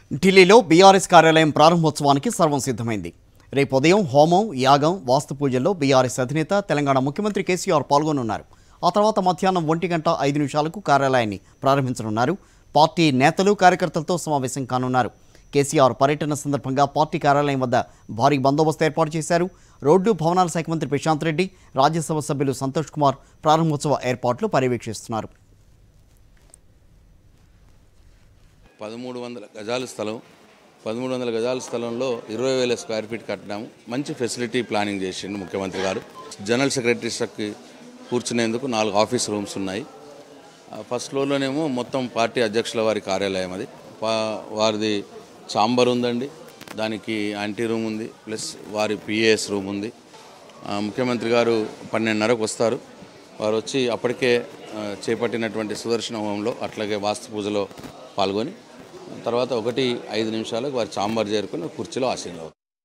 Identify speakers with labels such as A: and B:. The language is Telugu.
A: ఢిల్లీలో బీఆర్ఎస్ కార్యాలయం ప్రారంభోత్సవానికి సర్వం సిద్ధమైంది రేపు ఉదయం హోమం యాగం వాస్తు పూజల్లో బీఆర్ఎస్ అధినేత తెలంగాణ ముఖ్యమంత్రి కేసీఆర్ పాల్గొనున్నారు ఆ తర్వాత మధ్యాహ్నం ఒంటి గంట ఐదు నిమిషాలకు కార్యాలయాన్ని ప్రారంభించనున్నారు పార్టీ నేతలు కార్యకర్తలతో సమావేశం కానున్నారు కేసీఆర్ పర్యటన సందర్భంగా పార్టీ కార్యాలయం వద్ద భారీ బందోబస్తు ఏర్పాటు చేశారు రోడ్డు భవనాల శాఖ మంత్రి ప్రశాంత్ రెడ్డి రాజ్యసభ సభ్యులు సంతోష్ కుమార్ ప్రారంభోత్సవ ఏర్పాట్లు పర్యవేక్షిస్తున్నారు
B: పదమూడు వందల గజాల స్థలం పదమూడు వందల గజాల స్థలంలో ఇరవై వేల స్క్వేర్ ఫీట్ కట్టడాము మంచి ఫెసిలిటీ ప్లానింగ్ చేసిండు ముఖ్యమంత్రి గారు జనరల్ సెక్రటరీస్కి కూర్చునేందుకు నాలుగు ఆఫీస్ రూమ్స్ ఉన్నాయి ఆ ఫస్ట్ ఫ్లోర్లోనేమో మొత్తం పార్టీ అధ్యక్షుల వారి కార్యాలయం అది వా- వారిది చాంబర్ ఉందండి దానికి యాంటీ రూమ్ ఉంది ప్లస్ వారి పిఏఎస్ రూమ్ ఉంది ఆ, ముఖ్యమంత్రి గారు పన్నెండున్నరకు వస్తారు వారు వచ్చి అప్పటికే ఆ, చేపట్టినటువంటి సుదర్శన హోమంలో అట్లాగే వాస్తు పూజలో పాల్గొని తర్వాత ఒకటి ఐదు నిమిషాలకు వారి చాంబర్ చేరుకుని కుర్చీలో ఆసీనులు అవుతారు